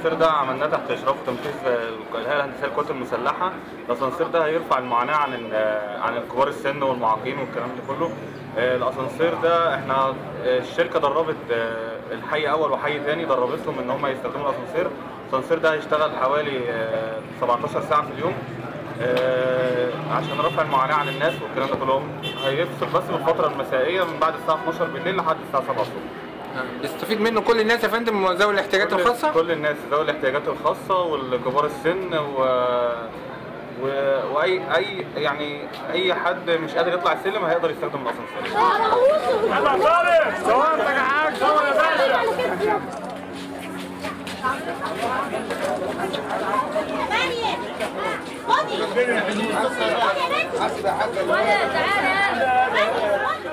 الاسانسير ده عملناه تحت اشراف وتنفيذ الهيئه الهندسيه للقوات المسلحه الاسانسير ده هيرفع المعاناه عن ال- عن كبار السن والمعاقين والكلام ده كله آه، الاسانسير ده احنا آه، الشركه دربت آه، الحي اول وحي تاني دربتهم ان هم يستخدموا الاسانسير الاسانسير ده هيشتغل حوالي آه، 17 ساعه في اليوم آه، عشان رفع المعاناه عن الناس والكلام ده كله هيفصل بس بالفتره المسائيه من بعد الساعه 12 بالليل لحد الساعه 7 الصبح بيستفيد منه كل الناس يا فندم ذوي الاحتياجات كل- الخاصه كل الناس ذوي الاحتياجات الخاصة والكبار السن و... و... واي اي يعني اي حد مش قادر يطلع السلم هيقدر يستخدم الاسانسير ثانية خدي خدي يا بنتي تعالى